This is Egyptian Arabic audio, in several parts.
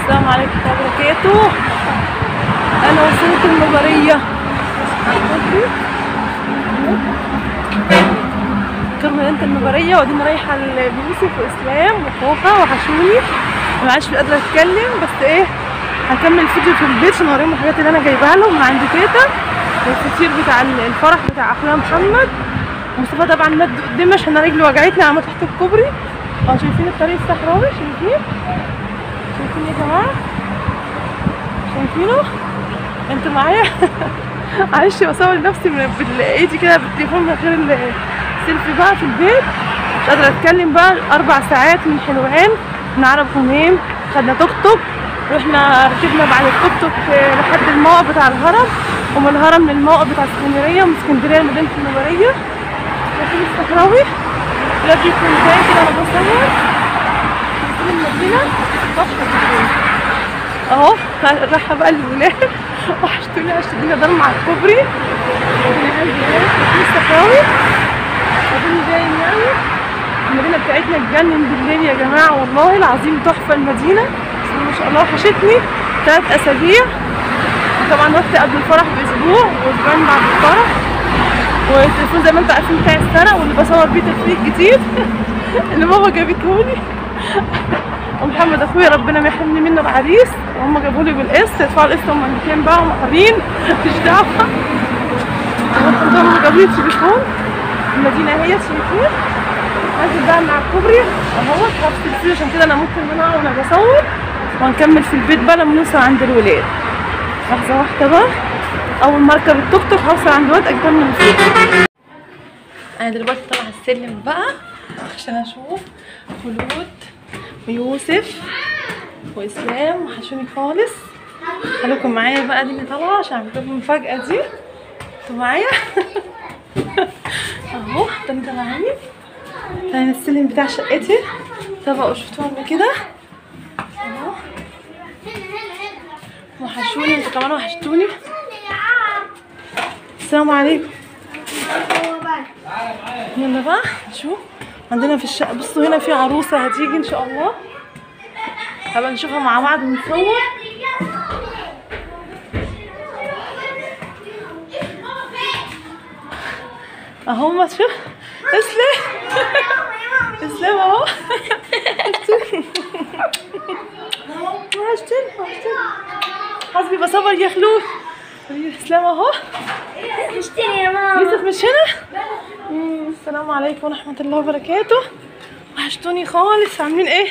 السلام عليكم ورحمة الله وبركاته أنا وصلت المبارية كملت المبارية وبعدين رايحة ليوسف وإسلام وخوخة وحشوني ما عادش قادرة أتكلم بس إيه هكمل الفيديو في البيت عشان أوريهم الحاجات اللي أنا جايباها لهم من عند تيتا والفطير بتاع الفرح بتاع أخويا محمد مصطفى طبعا مد قدامي عشان أنا رجلي وجعتني عم تحت الكوبري اه شايفين الطريق الصحراوي شايفين شايفين يا جماعة شايفينه انتوا معايا معلش بصور نفسي من بايدي كده بالتليفون من غير السيلفي بقى في البيت مش قادرة اتكلم بقى اربع ساعات من حلوان من عرب هميم خدنا توك توك رحنا ركبنا بعد التوك توك لحد الموقف بتاع الهرم ومن الهرم للموقف بتاع اسكندرية ومن اسكندرية لمدينة المبارية شايفين الصحراوي دلوقتي يكون جاي كده انا بصور في المدينة تحفة جدا اهو رايحة بقى الولاد وحشتوني عشان الدنيا ضلمة على الكوبري الصحراوي وبعدين جايين يعني المدينة بتاعتنا تجنن بالليل يا جماعة والله العظيم تحفة المدينة بسم الله ما شاء الله وحشتني ثلاث أسابيع طبعا رحت قبل الفرح بأسبوع وأسبوعين بعد الفرح والتليفون زي ما انتوا عارفين بتاعي اتسرق واللي بصور بيه تفريق جديد اللي ماما جابتهولي ومحمد اخويا ربنا ما يحرمني منه العريس وهم جابوا لي بالقسط يدفعوا القسط هم الاثنين بقى هم حرين مفيش دعوه هم جابوا لي التليفون المدينه اهي شايفين نازل بقى مع الكوبري اهو هفصل فيه عشان كده انا ممكن ان انا وانا بصور وهنكمل في البيت بقى لما نوصل عند الولاد لحظه واحده بقى اول ما اركب التوك توك هوصل عند الولاد اكمل الفيديو انا دلوقتي طالعه السلم بقى عشان اشوف خلود ويوسف واسلام وحشوني خالص خليكم معايا بقى دي اللي طالعه عشان اعمل لكم المفاجاه دي انتوا معايا اهو ده انت معايا ده السلم بتاع شقتي طبقوا شفتوه قبل كده اهو وحشوني انتوا كمان وحشتوني السلام عليكم يلا بقى شوف عندنا في الشقة بصوا هنا في عروسة هتيجي ان شاء الله هبقى نشوفها مع بعض ونصور اهو ما تشوف اسلام اسلام اهو وحشتني وحشتني حسبي بصور يا خلود اسلام اهو اشتري يا ماما يوسف مش هنا مم، السلام عليكم ورحمة الله وبركاته وحشتوني خالص عاملين ايه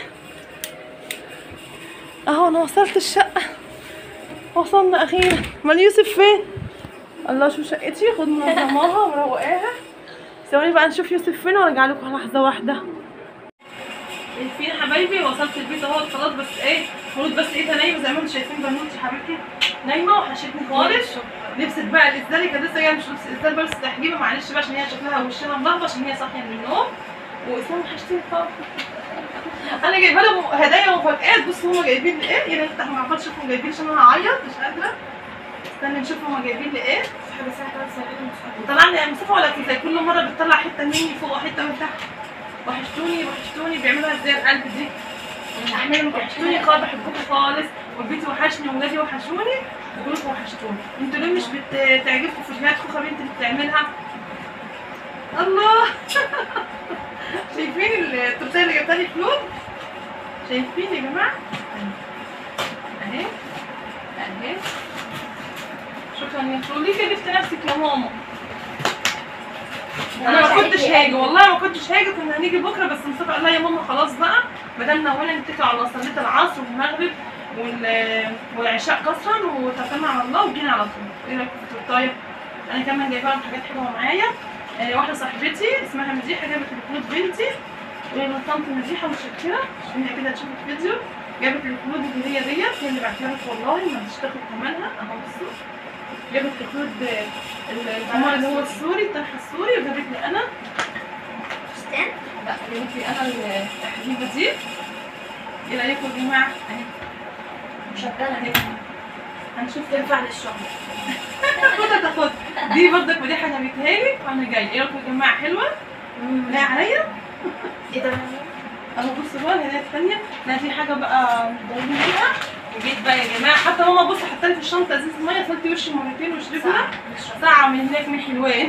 اهو انا وصلت الشقة وصلنا اخيرا امال يوسف فين الله شوف شقتي خد منظماها ومروقاها ثواني بقى نشوف يوسف فين وارجع لكم لحظة واحدة فين حبايبي وصلت البيت اهو خلاص بس ايه المفروض بس ايه نايمه زي ما انتم شايفين بنوتي حبيبتي نايمه وحشتني خالص لبست بقى الازدالي كانت لسه جايه مش لبس ازدال بس تحجيبه معلش بقى عشان هي شكلها وشها ملخبط عشان هي صاحيه من النوم واسلام وحشتني خالص انا جايبه لهم هدايا ومفاجآت بصوا هما جايبين لي ايه يا ريت ما عرفتش اشوفهم جايبين عشان انا هعيط مش قادره استنى نشوف هما جايبين لي ايه طلعنا يا مصطفى ولا زي كل مره بتطلع حته مني فوق وحته من تحت وحشتوني وحشتوني بيعملوها ازاي القلب دي احنا وحشتوني خالص بحبكم خالص والبيت وحشني وولادي وحشوني وكلكم وحشتوني انتوا ليه مش بتعجبكم فيديوهات خوخه بنت اللي بتعملها الله شايفين التورتيه اللي جبتها لي فلوس شايفين يا جماعه اهي اهي شكرا يا فلو ليه كلفت نفسك يا ماما انا ما كنتش هاجي والله ما كنتش هاجي كنا هنيجي بكره بس مصطفى قال لها يا ماما خلاص بقى ما دام ناويين نتكل على الله صليت العصر والمغرب وال- والعشاء قصرا وتوكلنا على الله وجينا على طول ايه رايكم في التورتايه انا كمان جايبه لهم حاجات حلوه معايا آه، واحده صاحبتي اسمها مديحه جابت الخلود بنتي وهي من طنط مديحه متشكره عشان هي كده تشوف الفيديو جابت الخلود الهديه ديت هي اللي بعتها لك والله ما مش تاخد ثمنها اهو بصوا جابت الخلود آه، الحمار اللي هو السوري الطرح السوري وجابت لي انا فستان لا جابت لي انا التحديده دي ايه رايكم يا جماعه اهي مشغلة اهي هنشوف تنفع للشغل خدها تاخد دي برضك مديحه جابتها لي وانا جاي ايه رايكم يا جماعه حلوه لا عليا ايه ده اهو بصوا بقى الهدايا التانية لا دي حاجة بقى جايبين بيها وجيت بقى يا جماعه حتى ماما بص حتى لي في الشنطه ازازه ميه غسلت وشي مرتين وشربنا ساعه من هناك من حلوان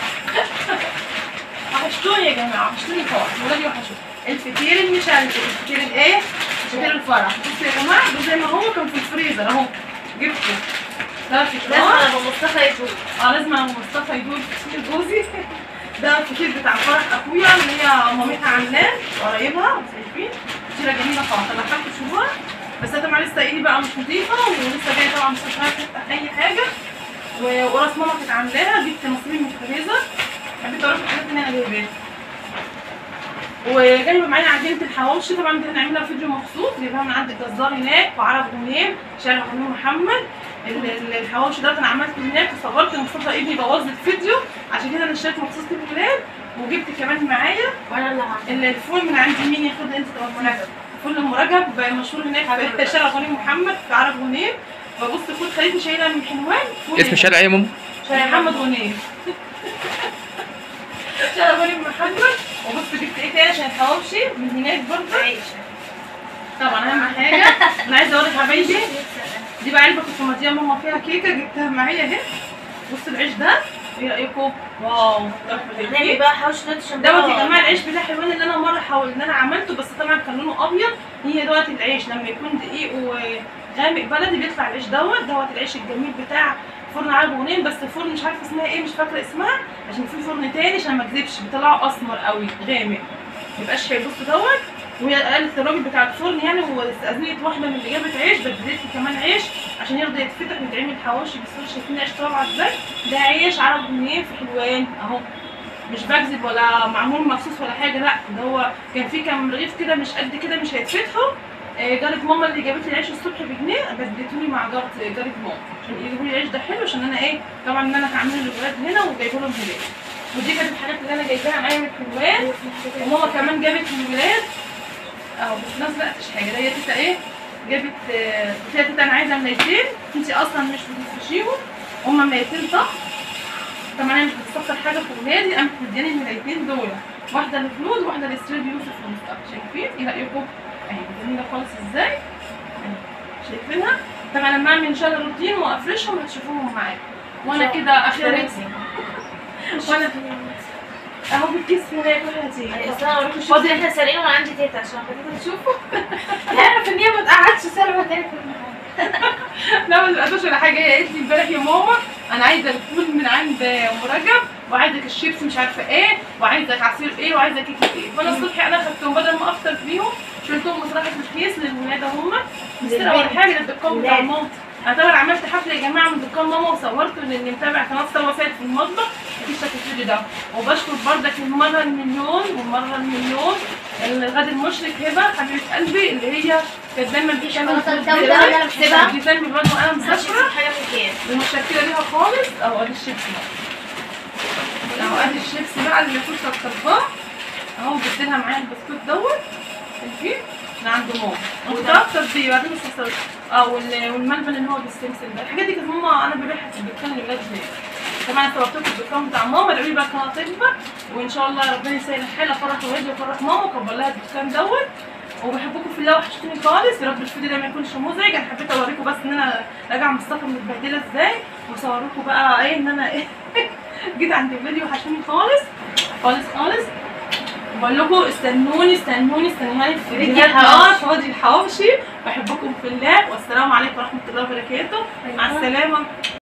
وحشتوني يا جماعه وحشتوني خالص ولادي وحشوني الفطير المشلتت الفطير الايه؟ فطير الفرح بصوا يا جماعه ده زي ما هو كان في الفريزر اهو جبته ده لازم فطير ابو مصطفى يفوق اه لازم أبو مصطفى يدور فطير جوزي ده الفطير بتاع فرح اخويا اللي هي مامتها عاملاه قرايبها شايفين فطيره جميله خالص انا دخلت تشوفوها بس انا طبعا لسه ايدي بقى مش نظيفه ولسه جايه طبعا مش عارفه افتح اي حاجه و- وراس ماما كانت عاملاها جبت نصيبي من الفريزر حبيت اوريكم الحاجات اللي انا جايباها وجايبه معايا عجينه الحواوشي طبعا دي هنعملها فيديو مخصوص جايبها من عند الجزار هناك في عرب غنيم شارع غنيم محمد ال- ال- الحواوشي ده انا عملته هناك وصورت مصطفى ابني بوظ الفيديو عشان كده انا اشتريت مخصوص للولاد وجبت كمان معايا وانا اللي عامل ال- الفول من عند مين ياخد انت طبعا مرجب فول ام رجب مشهور هناك في شارع غنيم محمد في عرب غنيم ببص فول خليتني شايلها من حلوان فول اسم الشارع ايه يا ماما؟ شارع محمد غنيم شارع غنيم محمد وبص جبت ايه تاني عشان الحواوشي من هناك برضه طبعا اهم حاجه انا عايزه اوريك حبايبي دي بقى علبه كنت مديه ماما فيها كيكه جبتها معايا اهي بص العيش ده ايه رايكم؟ واو تحفه نعمل جدا. بقى حوش نوت عشان دوت يا جماعه العيش بتاع حلوان اللي انا مره حاول ان انا عملته بس طبعا كان لونه ابيض هي دوت العيش لما يكون دقيق وغامق بلدي بيطلع العيش دوت دوت العيش الجميل بتاع فرن عرب غنيم بس فرن مش عارفه اسمها ايه مش فاكره اسمها عشان في فرن تاني عشان ما اكذبش بيطلعه اسمر قوي غامق ميبقاش حلو بص دوت وهي قالت الراجل بتاع الفرن يعني واستأذنت واحده من اللي جابت عيش بدلت لي كمان عيش عشان يرضى يتفتح ويتعمل حواوشي بس انتوا شايفين العيش طالع ازاي ده عيش عرب غنيم في حلوان اهو مش بكذب ولا معمول مخصوص ولا حاجه لا ده هو كان في كام رغيف كده مش قد كده مش هيتفتحوا آه، جارة ماما اللي جابت لي العيش الصبح بجنيه بديتوني مع جارة جارة ماما عشان يجيبوا لي العيش ده حلو عشان انا ايه طبعا ان انا هعمله للولاد هنا وجايبه لهم هناك ودي كانت الحاجات اللي انا جايباها معايا من حلوان وماما كمان جابت للولاد اهو بس في نفس الوقت مش حاجه ده هي تيتا ايه جابت آه، قلت لها تيتا انا عايزه ملايتين انت اصلا مش بتفرشيهم هما ملايتين طق طبعا انا مش بتفكر حاجه في ولادي قامت مدياني الملايتين دول واحده لفلود وواحده لسريد يوسف ومصطفى شايفين ايه رايكم اهي جميله خالص ازاي اهي شايفينها طبعا لما اعمل ان شاء الله روتين وافرشهم هتشوفوهم معايا وانا كده اخيرا وانا اهو بالكيس هناك وهاتي اصل انا اوريكم شوف احنا سارقين وانا عندي تيتا عشان خاطر تشوفوا تعرف ان هي ما تقعدش سلوى تاني في المحل لا ما تبقاش ولا حاجه هي قالت لي امبارح يا ماما انا عايزه الفول من عند ام رجب وعايزك الشيبس مش عارفه ايه وعايزك عصير ايه وعايزه كيكه ايه فانا الصبح انا خدتهم بدل ما افطر بيهم شلتهم مصلحه الكيس للولاد هم مش سرقه ولا حاجه للدكان بتاع ولاد. ماما انا طبعا عملت حفله يا جماعه من دكان ماما وصورته للي متابع قناه سوا سيد في المطبخ اكيد شاف الفيديو ده وبشكر بردك المره المليون والمره المليون الغد المشرك هبه حبيبه قلبي اللي هي كانت دايما بتعمل الشوكولاتة الجامدة اللي أنا بحبها. بتعمل برضه انا مسافره حاجه في الكيس ومتشكره ليها خالص اهو ادي الشيبس بقى اهو ادي الشيبس بقى اللي كنت كترتاه اهو جبت لها معايا البسكوت دوت شايفين من عند ماما وترطب بيه وبعدين الصلصه اه وال- والملبن اللي هو بالسمسم ده الحاجات دي كانت ماما انا ببيعها في الدكان للولاد هناك طبعا انا صورت لكم الدكان بتاع ماما قالوا لي بقى قناه تكبر وان شاء الله ربنا يسهل الحال افرح ولادي وافرح ماما وكبر لها الدكان دوت وبحبكم في الله وحشتوني خالص يا رب الفيديو ده ما يكونش مزعج انا حبيت اوريكم بس ان انا راجعه من السفر متبهدله ازاي واصور لكم بقى ايه ان انا ايه جيت عند ولادي وحشوني خالص خالص خالص بقول لكم استنوني استنوني استنوني في فيديو فيديو الحواوشي. فاضي الحواوشي بحبكم في الله والسلام عليكم ورحمه الله وبركاته مع السلامه